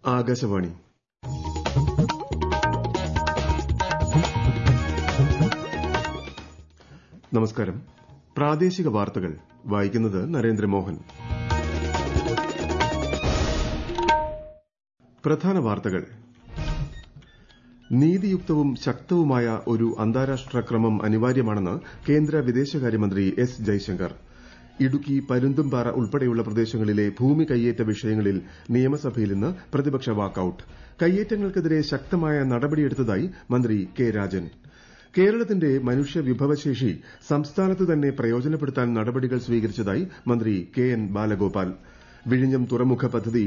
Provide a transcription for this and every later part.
ആകാശവാണി നമസ്കാരം പ്രാദേശിക വാർത്തകൾ വായിക്കുന്നത് നരേന്ദ്രമോഹൻ പ്രധാന വാർത്തകൾ നീതിയുക്തവും ശക്തവുമായ ഒരു അന്താരാഷ്ട്ര ക്രമം അനിവാര്യമാണെന്ന് കേന്ദ്ര വിദേശകാര്യമന്ത്രി എസ് ജയശങ്കർ ഇടുക്കി പരുന്തുംപാറ ഉൾപ്പെടെയുള്ള പ്രദേശങ്ങളിലെ ഭൂമി കയ്യേറ്റ വിഷയങ്ങളിൽ നിയമസഭയിൽ ഇന്ന് പ്രതിപക്ഷ വാക്കൌട്ട് കയ്യേറ്റങ്ങൾക്കെതിരെ ശക്തമായ നടപടിയെടുത്തതായി മന്ത്രി കെ രാജൻ കേരളത്തിന്റെ മനുഷ്യ വിഭവശേഷി സംസ്ഥാനത്ത് തന്നെ പ്രയോജനപ്പെടുത്താൻ നടപടികൾ സ്വീകരിച്ചതായി മന്ത്രി കെ എൻ ബാലഗോപാൽ വിഴിഞ്ഞം തുറമുഖ പദ്ധതി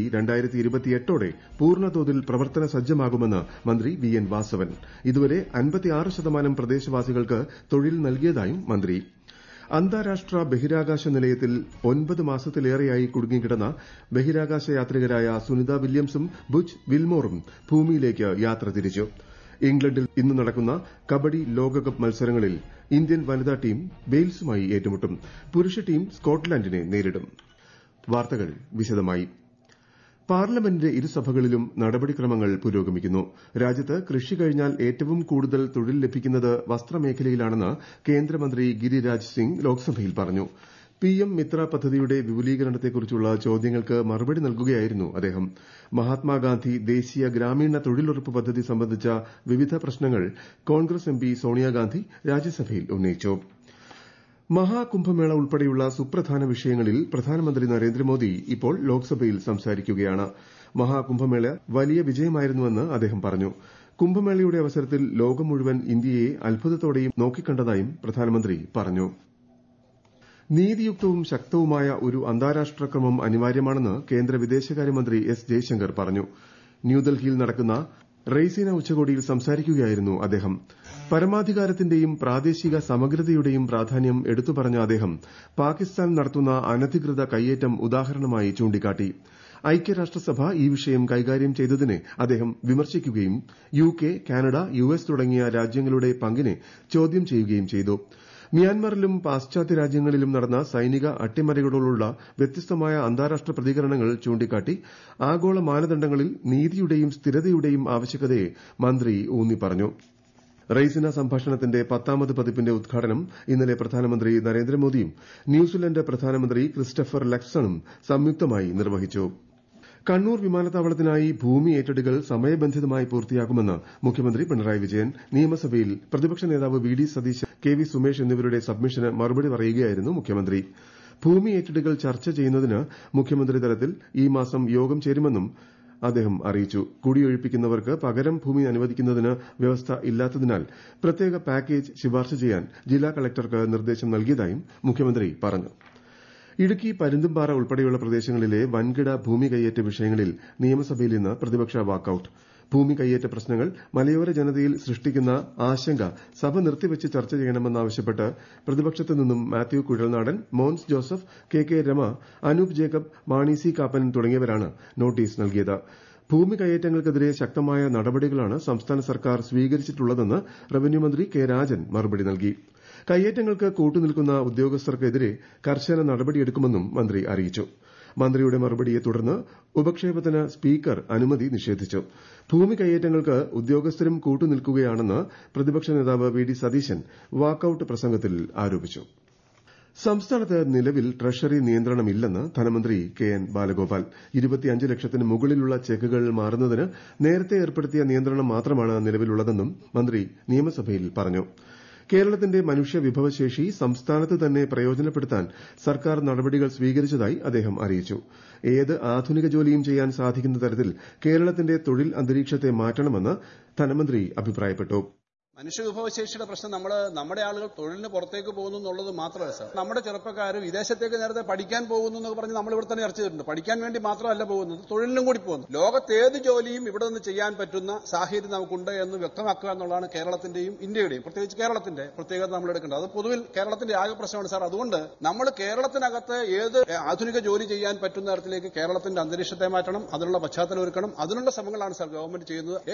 ോടെ പൂർണ്ണതോതിൽ പ്രവർത്തന സജ്ജമാകുമെന്ന് മന്ത്രി വി എൻ വാസവൻ ഇതുവരെ ശതമാനം പ്രദേശവാസികൾക്ക് തൊഴിൽ നൽകിയതായും മന്ത്രി അന്താരാഷ്ട്ര ബഹിരാകാശ നിലയത്തിൽ ഒൻപത് മാസത്തിലേറെയായി കുടുങ്ങിക്കിടന്ന ബഹിരാകാശ യാത്രികരായ സുനിത വില്യംസും ബുച്ച് വിൽമോറും ഭൂമിയിലേക്ക് യാത്ര തിരിച്ചു ഇംഗ്ലണ്ടിൽ ഇന്ന് നടക്കുന്ന കബഡി ലോകകപ്പ് മത്സരങ്ങളിൽ ഇന്ത്യൻ വനിതാ ടീം വെയിൽസുമായി ഏറ്റുമുട്ടും പുരുഷ ടീം സ്കോട്ട്ലൻഡിനെ നേരിടും വാർത്തകൾ വിശദമായി പാർലമെന്റിന്റെ ഇരുസഭകളിലും നടപടിക്രമങ്ങൾ പുരോഗമിക്കുന്നു രാജ്യത്ത് കൃഷി കഴിഞ്ഞാൽ ഏറ്റവും കൂടുതൽ തൊഴിൽ ലഭിക്കുന്നത് വസ്ത്രമേഖലയിലാണെന്ന് കേന്ദ്രമന്ത്രി ഗിരിരാജ് സിംഗ് ലോക്സഭയിൽ പറഞ്ഞു പിഎം മിത്ര പദ്ധതിയുടെ വിപുലീകരണത്തെക്കുറിച്ചുള്ള ചോദ്യങ്ങൾക്ക് മറുപടി നൽകുകയായിരുന്നു അദ്ദേഹം മഹാത്മാഗാന്ധി ദേശീയ ഗ്രാമീണ തൊഴിലുറപ്പ് പദ്ധതി സംബന്ധിച്ച വിവിധ പ്രശ്നങ്ങൾ കോൺഗ്രസ് എംപി സോണിയാഗാന്ധി രാജ്യസഭയിൽ ഉന്നയിച്ചു മഹാകുംഭമേള ഉൾപ്പെടെയുള്ള സുപ്രധാന വിഷയങ്ങളിൽ പ്രധാനമന്ത്രി നരേന്ദ്രമോദി ഇപ്പോൾ ലോക്സഭയിൽ സംസാരിക്കുകയാണ് മഹാകുംഭമേള വലിയ വിജയമായിരുന്നുവെന്ന് അദ്ദേഹം പറഞ്ഞു കുംഭമേളയുടെ അവസരത്തിൽ ലോകം മുഴുവൻ ഇന്ത്യയെ അത്ഭുതത്തോടെയും നോക്കിക്കണ്ടതായും പ്രധാനമന്ത്രി പറഞ്ഞു നീതിയുക്തവും ശക്തവുമായ ഒരു അന്താരാഷ്ട്ര ക്രമം അനിവാര്യമാണെന്ന് കേന്ദ്ര വിദേശകാര്യമന്ത്രി എസ് ജയശങ്കർ പറഞ്ഞു ന്യൂഡൽഹിയിൽ നടക്കുന്ന റെയ്സീന ഉച്ചകോടിയിൽ സംസാരിക്കുകയായിരുന്നു അദ്ദേഹം പരമാധികാരത്തിന്റെയും പ്രാദേശിക സമഗ്രതയുടെയും പ്രാധാന്യം എടുത്തു പറഞ്ഞ അദ്ദേഹം പാകിസ്ഥാൻ നടത്തുന്ന അനധികൃത കയ്യേറ്റം ഉദാഹരണമായി ചൂണ്ടിക്കാട്ടി ഐക്യരാഷ്ട്രസഭ ഈ വിഷയം കൈകാര്യം ചെയ്തതിനെ അദ്ദേഹം വിമർശിക്കുകയും യുകെ കാനഡ യുഎസ് തുടങ്ങിയ രാജ്യങ്ങളുടെ പങ്കിനെ ചോദ്യം ചെയ്യുകയും ചെയ്തു മ്യാൻമറിലും പാശ്ചാത്യ രാജ്യങ്ങളിലും നടന്ന സൈനിക അട്ടിമറികളോടുള്ള വ്യത്യസ്തമായ അന്താരാഷ്ട്ര പ്രതികരണങ്ങൾ ചൂണ്ടിക്കാട്ടി ആഗോള മാനദണ്ഡങ്ങളിൽ നീതിയുടെയും സ്ഥിരതയുടെയും ആവശ്യകതയെ മന്ത്രി ഊന്നിപ്പറഞ്ഞു റെയ്സിന സംഭാഷണത്തിന്റെ പത്താമത് പതിപ്പിന്റെ ഉദ്ഘാടനം ഇന്നലെ പ്രധാനമന്ത്രി നരേന്ദ്രമോദിയും ന്യൂസിലന്റ് പ്രധാനമന്ത്രി ക്രിസ്റ്റഫർ ലക്സണും സംയുക്തമായി നിർവഹിച്ചു കണ്ണൂർ വിമാനത്താവളത്തിനായി ഭൂമി ഏറ്റെടുക്കൽ സമയബന്ധിതമായി പൂർത്തിയാക്കുമെന്ന് മുഖ്യമന്ത്രി പിണറായി വിജയൻ നിയമസഭയിൽ പ്രതിപക്ഷ നേതാവ് V D Satheesan K V Sumesh എന്നിവരുടെ സബ്മിഷന് മറുപടി പറയുകയായിരുന്നു മുഖ്യമന്ത്രി ഭൂമി ഏറ്റെടുക്കൽ ചർച്ച ചെയ്യുന്നതിന് മുഖ്യമന്ത്രി തലത്തിൽ ഈ മാസം യോഗം ചേരുമെന്നും അദ്ദേഹം അറിയിച്ചു കുടിയൊഴിപ്പിക്കുന്നവർക്ക് പകരം ഭൂമി അനുവദിക്കുന്നതിന് വ്യവസ്ഥ ഇല്ലാത്തതിനാൽ പ്രത്യേക പാക്കേജ് ശുപാർശ ചെയ്യാൻ ജില്ലാ കളക്ടർക്ക് നിർദ്ദേശം നൽകിയതായും മുഖ്യമന്ത്രി പറഞ്ഞു ഇടുക്കി പരുന്തുംപാറ ഉൾപ്പെടെയുള്ള പ്രദേശങ്ങളിലെ വൻകിട ഭൂമി കയ്യേറ്റ വിഷയങ്ങളിൽ നിയമസഭയിൽ ഇന്ന് പ്രതിപക്ഷ വാക്കൌട്ട് ഭൂമി കയ്യേറ്റ പ്രശ്നങ്ങൾ മലയോര ജനതയിൽ സൃഷ്ടിക്കുന്ന ആശങ്ക സഭ നിർത്തിവച്ച് ചർച്ച ചെയ്യണമെന്നാവശ്യപ്പെട്ട് പ്രതിപക്ഷത്തു നിന്നും Mathew Kuzhalnadan Mons Joseph K K Rema Anoop Jacob Mani C Kappan തുടങ്ങിയവരാണ് നോട്ടീസ് നൽകിയത് ഭൂമി കയ്യേറ്റങ്ങൾക്കെതിരെ ശക്തമായ നടപടികളാണ് സംസ്ഥാന സർക്കാർ സ്വീകരിച്ചിട്ടുള്ളതെന്ന് റവന്യൂ മന്ത്രി കെ രാജൻ മറുപടി നൽകി കയ്യേറ്റങ്ങൾക്ക് കൂട്ടുനിൽക്കുന്ന ഉദ്യോഗസ്ഥർക്കെതിരെ കർശന നടപടിയെടുക്കുമെന്നും മന്ത്രി അറിയിച്ചു മന്ത്രിയുടെ മറുപടിയെ തുടർന്ന് ഉപക്ഷേപത്തിന് സ്പീക്കർ അനുമതി നിഷേധിച്ചു ഭൂമി കയ്യേറ്റങ്ങൾക്ക് ഉദ്യോഗസ്ഥരും കൂട്ടുനിൽക്കുകയാണെന്ന് പ്രതിപക്ഷ നേതാവ് വി ഡി സതീശൻ വാക്കൌട്ട് പ്രസംഗത്തിൽ ആരോപിച്ചു സംസ്ഥാനത്ത് നിലവിൽ ട്രഷറി നിയന്ത്രണമില്ലെന്ന് ധനമന്ത്രി കെ എൻ ബാലഗോപാൽ ലക്ഷത്തിന് മുകളിലുള്ള ചെക്കുകൾ മാറുന്നതിന് നേരത്തെ ഏർപ്പെടുത്തിയ നിയന്ത്രണം മാത്രമാണ് നിലവിലുള്ളതെന്നും മന്ത്രി നിയമസഭയിൽ പറഞ്ഞു കേരളത്തിന്റെ മനുഷ്യ വിഭവശേഷി സംസ്ഥാനത്ത് തന്നെ പ്രയോജനപ്പെടുത്താൻ സർക്കാർ നടപടികൾ സ്വീകരിച്ചതായി അദ്ദേഹം അറിയിച്ചു ഏത് ആധുനിക ജോലിയും ചെയ്യാൻ സാധിക്കുന്ന തരത്തിൽ കേരളത്തിന്റെ തൊഴിൽ അന്തരീക്ഷത്തെ മാറ്റണമെന്ന് ധനമന്ത്രി അഭിപ്രായപ്പെട്ടു മനുഷ്യവിഭവശേഷിയുടെ പ്രശ്നം നമ്മൾ നമ്മുടെ ആളുകൾ തൊഴിലിന് പുറത്തേക്ക് പോകുന്നു എന്നുള്ളത് മാത്രമല്ല സാർ നമ്മുടെ ചെറുപ്പക്കാർ വിദേശത്തേക്ക് നേരത്തെ പഠിക്കാൻ പോകുന്നു എന്നൊക്കെ പറഞ്ഞ് നമ്മൾ ഇവിടെ തന്നെ ചർച്ച ചെയ്തിട്ടുണ്ട് പഠിക്കാൻ വേണ്ടി മാത്രമല്ല പോകുന്നത് തൊഴിലിനും കൂടി പോകുന്നു ലോകത്ത് ഏത് ജോലിയും ഇവിടെ നിന്ന് ചെയ്യാൻ പറ്റുന്ന സാഹചര്യം നമുക്കുണ്ട് എന്ന് വ്യക്തമാക്കുക എന്നുള്ളതാണ് കേരളത്തിന്റെയും ഇന്ത്യയുടെയും പ്രത്യേകിച്ച് കേരളത്തിന്റെ പ്രത്യേകത നമ്മൾ എടുക്കേണ്ടത് അത് പൊതുവിൽ കേരളത്തിന്റെ ആകെ പ്രശ്നമാണ് സാർ അതുകൊണ്ട് നമ്മൾ കേരളത്തിനകത്ത് ഏത് ആധുനിക ജോലി ചെയ്യാൻ പറ്റുന്ന തരത്തിലേക്ക് കേരളത്തിന്റെ അന്തരീക്ഷത്തെ മാറ്റണം അതിനുള്ള പശ്ചാത്തലം ഒരുക്കണം അതിനുള്ള ശ്രമങ്ങളാണ് സാർ ഗവൺമെന്റ് ചെയ്യുന്നത്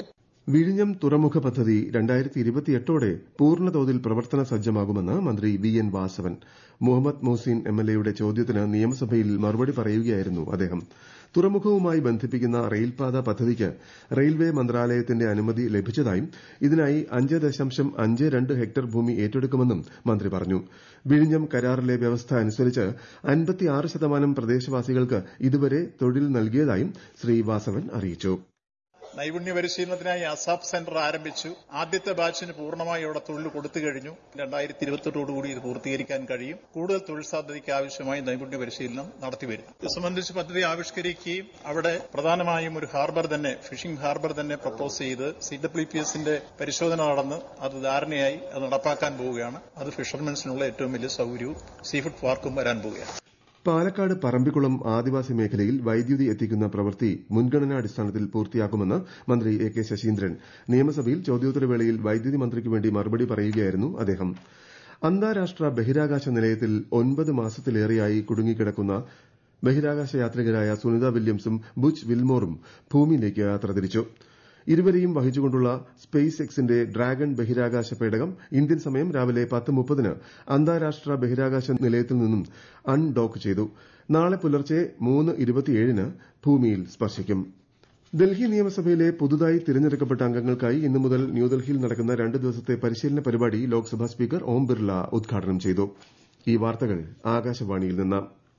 വിഴിഞ്ഞം തുറമുഖ പദ്ധതി രണ്ടായിരത്തി ഇരുപത്തിയെട്ടോടെ പൂർണ്ണതോതിൽ പ്രവർത്തന സജ്ജമാകുമെന്ന് മന്ത്രി വി എൻ വാസവൻ മുഹമ്മദ് മൊഹ്സിൻ എംഎൽഎയുടെ ചോദ്യത്തിന് നിയമസഭയിൽ മറുപടി പറയുകയായിരുന്നു അദ്ദേഹം തുറമുഖവുമായി ബന്ധിപ്പിക്കുന്ന റെയിൽപാത പദ്ധതിക്ക് റെയിൽവേ മന്ത്രാലയത്തിന്റെ അനുമതി ലഭിച്ചതായും ഇതിനായി അഞ്ച് ദശാംശം അഞ്ച് രണ്ട് ഹെക്ടർ ഭൂമി ഏറ്റെടുക്കുമെന്നും മന്ത്രി പറഞ്ഞു വിഴിഞ്ഞം കരാറിലെ വ്യവസ്ഥ അനുസരിച്ച് അൻപത്തിയാറ് ശതമാനം പ്രദേശവാസികൾക്ക് ഇതുവരെ തൊഴിൽ നൽകിയതായും ശ്രീ വാസവൻ അറിയിച്ചു നൈപുണ്യ പരിശീലനത്തിനായി അസാപ് സെന്റർ ആരംഭിച്ചു ആദ്യത്തെ ബാച്ചിന് പൂർണ്ണമായി അവിടെ തൊഴിൽ കൊടുത്തു കഴിഞ്ഞു രണ്ടായിരത്തി ഇരുപത്തെട്ടോടുകൂടി ഇത് പൂർത്തീകരിക്കാൻ കഴിയും കൂടുതൽ തൊഴിൽ സാധ്യതയ്ക്ക് ആവശ്യമായി നൈപുണ്യ പരിശീലനം നടത്തിവരും ഇത് സംബന്ധിച്ച് പദ്ധതി ആവിഷ്കരിക്കുകയും അവിടെ പ്രധാനമായും ഒരു ഹാർബർ തന്നെ ഫിഷിംഗ് ഹാർബർ തന്നെ പ്രപ്പോസ് ചെയ്ത് സി ഡബ്ല്യു പി എസിന്റെ പരിശോധന നടന്ന് അത് ധാരണയായി അത് നടപ്പാക്കാൻ പോവുകയാണ് അത് ഫിഷർമെൻസിനുള്ള ഏറ്റവും വലിയ സൌകര്യവും സീഫുഡ് പാർക്കും വരാൻ പോവുകയാണ് പാലക്കാട് പറമ്പിക്കുളം ആദിവാസി മേഖലയിൽ വൈദ്യുതി എത്തിക്കുന്ന പ്രവൃത്തി മുൻഗണനാടിസ്ഥാനത്തിൽ പൂർത്തിയാക്കുമെന്ന് മന്ത്രി എ കെ ശശീന്ദ്രൻ നിയമസഭയിൽ ചോദ്യോത്തരവേളയിൽ വൈദ്യുതി മന്ത്രിക്ക് വേണ്ടി മറുപടി പറയുകയായിരുന്നു അദ്ദേഹം അന്താരാഷ്ട്ര ബഹിരാകാശ നിലയത്തിൽ ഒൻപത് മാസത്തിലേറെയായി കുടുങ്ങിക്കിടക്കുന്ന ബഹിരാകാശ യാത്രികരായ സുനിത വില്യംസും ബുച്ച് വിൽമോറും ഭൂമിയിലേക്ക് യാത്ര തിരിച്ചു ഇരുവരെയും വഹിച്ചുകൊണ്ടുള്ള സ്പേസ് എക്സിന്റെ ഡ്രാഗൺ ബഹിരാകാശ പേടകം ഇന്ത്യൻ സമയം രാവിലെ പത്ത് മുപ്പതിന് അന്താരാഷ്ട്ര ബഹിരാകാശ നിലയത്തിൽ നിന്നും അൺഡോക്ക് ചെയ്തു നാളെ പുലർച്ചെ മൂന്ന് ഇരുപത്തിയേഴിന് ഭൂമിയിൽ സ്പർശിക്കും ഡൽഹി നിയമസഭയിലെ പുതുതായി തിരഞ്ഞെടുക്കപ്പെട്ട അംഗങ്ങൾക്കായി ഇന്നു മുതൽ ന്യൂഡൽഹിയിൽ നടക്കുന്ന രണ്ട് ദിവസത്തെ പരിശീലന പരിപാടി ലോക്സഭാ സ്പീക്കർ ഓം ബിർല ഉദ്ഘാടനം ചെയ്തു ഈ വാർത്തകൾ ആകാശവാണിയിൽ നിന്ന്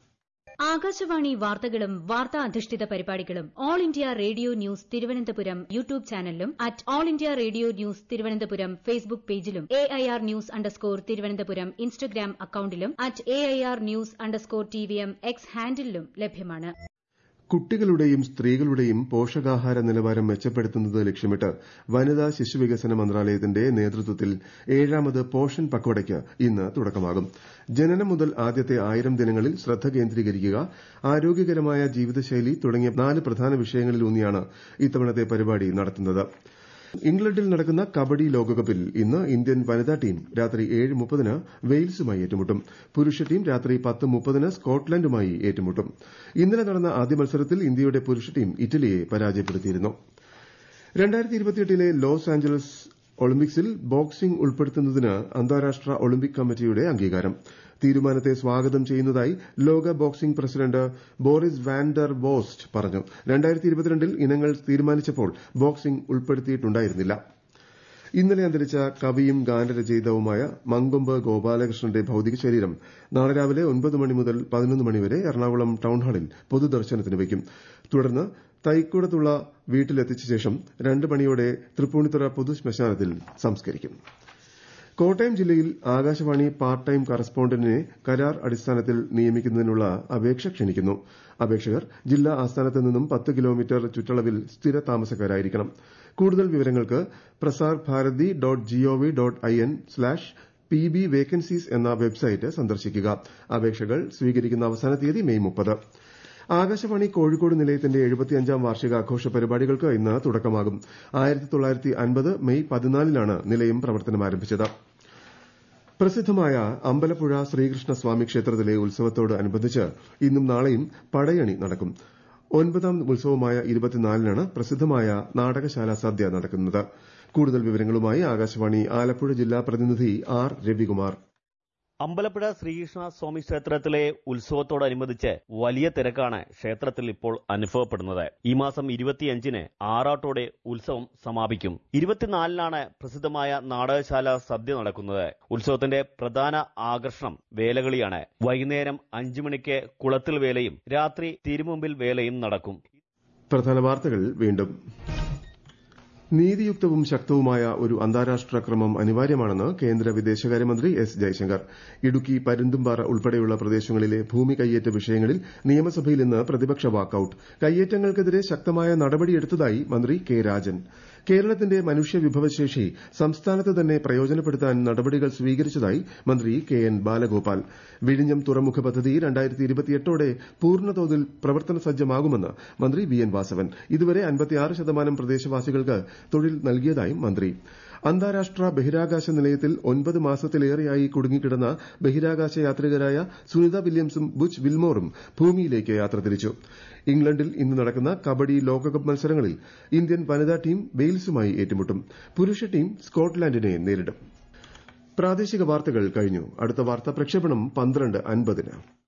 ആകാശവാണി വാർത്തകളും വാർത്താ അധിഷ്ഠിത പരിപാടികളും All India Radio News Thiruvananthapuram YouTube ചാനലിലും at All India Radio News Thiruvananthapuram Facebook പേജിലും A I R news underscore Thiruvananthapuram Instagram അക്കൌണ്ടിലും at A I R news underscore T V M X ഹാൻഡിലും ലഭ്യമാണ് കുട്ടികളുടെയും സ്ത്രീകളുടെയും പോഷകാഹാര നിലവാരം മെച്ചപ്പെടുത്തുന്നത് ലക്ഷ്യമിട്ട് വനിതാ ശിശുവികസന മന്ത്രാലയത്തിന്റെ നേതൃത്വത്തിൽ ഏഴാമത് പോഷൻ പക്വടയ്ക്ക് ഇന്ന് തുടക്കമാകും ജനനം മുതൽ ആദ്യത്തെ ആയിരം ദിനങ്ങളിൽ ശ്രദ്ധ കേന്ദ്രീകരിക്കുക ആരോഗ്യകരമായ ജീവിതശൈലി തുടങ്ങിയ നാല് പ്രധാന വിഷയങ്ങളിലൂന്നിയാണ് ഇത്തവണത്തെ പരിപാടി നടത്തുന്നത് ഇംഗ്ലണ്ടിൽ നടക്കുന്ന കബഡി ലോകകപ്പിൽ ഇന്ന് ഇന്ത്യൻ വനിതാ ടീം രാത്രി ഏഴ് മുപ്പതിന് വെയിൽസുമായി ഏറ്റുമുട്ടും പുരുഷ ടീം രാത്രി പത്ത് മുപ്പതിന് സ്കോട്ട്ലൻഡുമായി ഏറ്റുമുട്ടും ഇന്നലെ നടന്ന ആദ്യ മത്സരത്തിൽ ഇന്ത്യയുടെ പുരുഷ ടീം ഇറ്റലിയെ പരാജയപ്പെടുത്തിയിരുന്നു രണ്ടായിരത്തി ഇരുപത്തിയെട്ടിലെ ലോസ് ആഞ്ചലസ് ഒളിമ്പിക്സിൽ ബോക്സിംഗ് ഉൾപ്പെടുത്തുന്നതിന് അന്താരാഷ്ട്ര ഒളിമ്പിക് കമ്മിറ്റിയുടെ അംഗീകാരം തീരുമാനത്തെ സ്വാഗതം ചെയ്യുന്നതായി ലോക boxing president Boris van der Vorst പറഞ്ഞു രണ്ടായിരത്തി ഇരുപത്തിരണ്ടിൽ ഇനങ്ങൾ തീരുമാനിച്ചപ്പോൾ ബോക്സിംഗ് ഉൾപ്പെടുത്തിയിട്ടുണ്ടായിരുന്നില്ല ഇന്നലെ അന്തരിച്ച കവിയും ഗാനരചയിതാവുമായ മങ്കൊമ്പ് ഗോപാലകൃഷ്ണന്റെ ഭൌതിക ശരീരം നാളെ രാവിലെ ഒൻപത് മണി മുതൽ പതിനൊന്ന് മണിവരെ എറണാകുളം ടൌൺഹാളിൽ പൊതുദർശനത്തിന് വയ്ക്കും തുടർന്ന് തൈക്കൂടത്തുള്ള വീട്ടിലെത്തിച്ച ശേഷം രണ്ട് മണിയോടെ തൃപ്പൂണിത്തുറ പൊതുശ്മശാനത്തിൽ സംസ്കരിക്കും കോട്ടയം ജില്ലയിൽ ആകാശവാണി പാർട്ട് ടൈം കറസ്പോണ്ടന്റിനെ കരാർ അടിസ്ഥാനത്തിൽ നിയമിക്കുന്നതിനുള്ള അപേക്ഷ ക്ഷണിക്കുന്നു അപേക്ഷകർ ജില്ലാ ആസ്ഥാനത്ത് നിന്നും പത്ത് കിലോമീറ്റർ ചുറ്റളവിൽ സ്ഥിര താമസക്കാരായിരിക്കണം കൂടുതൽ വിവരങ്ങൾക്ക് Prasar Bharati dot G O V dot I N slash P B vacancies എന്ന വെബ്സൈറ്റ് സന്ദർശിക്കുക അപേക്ഷകൾ സ്വീകരിക്കുന്ന അവസാന തീയതി മെയ് മുപ്പത് ആകാശവാണി കോഴിക്കോട് നിലയത്തിന്റെ എഴുപത്തിയഞ്ചാം വാർഷികാഘോഷ പരിപാടികൾക്ക് ഇന്ന് തുടക്കമാകും ആയിരത്തി തൊള്ളായിരത്തി അൻപത് മെയ് പതിനാലിനാണ് നിലയം പ്രവർത്തനം ആരംഭിച്ചത് പ്രസിദ്ധമായ അമ്പലപ്പുഴ ശ്രീകൃഷ്ണ സ്വാമി ക്ഷേത്രത്തിലെ ഉത്സവത്തോട് അനുബന്ധിച്ച് ഇന്നും നാളെയും പടയണി നടക്കും ഒൻപതാം ഉത്സവമായ ഇരുപത്തിനാലിനാണ് പ്രസിദ്ധമായ നാടകശാല സദ്യ നടക്കുന്നത് കൂടുതൽ വിവരങ്ങളുമായി ആകാശവാണി ആലപ്പുഴ ജില്ലാ പ്രതിനിധി ആർ രവികുമാർ അമ്പലപ്പുഴ ശ്രീകൃഷ്ണ സ്വാമി ക്ഷേത്രത്തിലെ ഉത്സവത്തോടനുബന്ധിച്ച് വലിയ തിരക്കാണ് ക്ഷേത്രത്തിൽ ഇപ്പോൾ അനുഭവപ്പെടുന്നത് ഈ മാസം ഇരുപത്തിയഞ്ചിന് ആറാട്ടോടെ ഉത്സവം സമാപിക്കും ഇരുപത്തിനാലിനാണ് പ്രസിദ്ധമായ നാടകശാല സദ്യ നടക്കുന്നത് ഉത്സവത്തിന്റെ പ്രധാന ആകർഷണം വേലകളിയാണ് വൈകുന്നേരം അഞ്ചു മണിക്ക് കുളത്തിൽ വേലയും രാത്രി തിരുമുമ്പിൽ വേലയും നടക്കും പ്രധാന വാർത്തകൾ വീണ്ടും നീതിയുക്തവും ശക്തവുമായ ഒരു അന്താരാഷ്ട്ര ക്രമം അനിവാര്യമാണെന്ന് കേന്ദ്ര വിദേശകാര്യമന്ത്രി എസ് ജയശങ്കർ ഇടുക്കി പരുന്തുംപാറ ഉൾപ്പെടെയുള്ള പ്രദേശങ്ങളിലെ ഭൂമി കയ്യേറ്റ വിഷയങ്ങളിൽ നിയമസഭയിൽ ഇന്ന് പ്രതിപക്ഷ വാക്കൌട്ട് കയ്യേറ്റങ്ങൾക്കെതിരെ ശക്തമായ നടപടിയെടുത്തതായി മന്ത്രി കെ രാജൻ കേരളത്തിന്റെ മനുഷ്യവിഭവശേഷി സംസ്ഥാനത്ത് തന്നെ പ്രയോജനപ്പെടുത്താൻ നടപടികൾ സ്വീകരിച്ചതായി മന്ത്രി കെ എൻ ബാലഗോപാൽ വിഴിഞ്ഞം തുറമുഖ പദ്ധതി രണ്ടായിരത്തി ഇരുപത്തിയെട്ടോടെ പൂർണ്ണതോതിൽ പ്രവർത്തന സജ്ജമാകുമെന്ന് മന്ത്രി വി എൻ വാസവൻ ഇതുവരെ അൻപത്തിയാറ് ശതമാനം പ്രദേശവാസികൾക്ക് തൊഴിൽ നൽകിയതായും മന്ത്രി അന്താരാഷ്ട്ര ബഹിരാകാശ നിലയത്തിൽ ഒൻപത് മാസത്തിലേറെയായി കുടുങ്ങിക്കിടന്ന ബഹിരാകാശ യാത്രികരായ സുനിത വില്യംസും ബുച്ച് വിൽമോറും ഭൂമിയിലേക്ക് യാത്ര തിരിച്ചു ഇംഗ്ലണ്ടിൽ ഇന്ന് നടക്കുന്ന കബഡി ലോകകപ്പ് മത്സരങ്ങളിൽ ഇന്ത്യൻ വനിതാ ടീം വെയിൽസുമായി ഏറ്റുമുട്ടും പുരുഷ ടീം സ്കോട്ട്ലാൻഡിനെ നേരിടും പ്രാദേശിക വാർത്തകൾ കഴിഞ്ഞു അടുത്ത വാർത്താ പ്രക്ഷേപണം പന്ത്രണ്ട് അൻപതിന്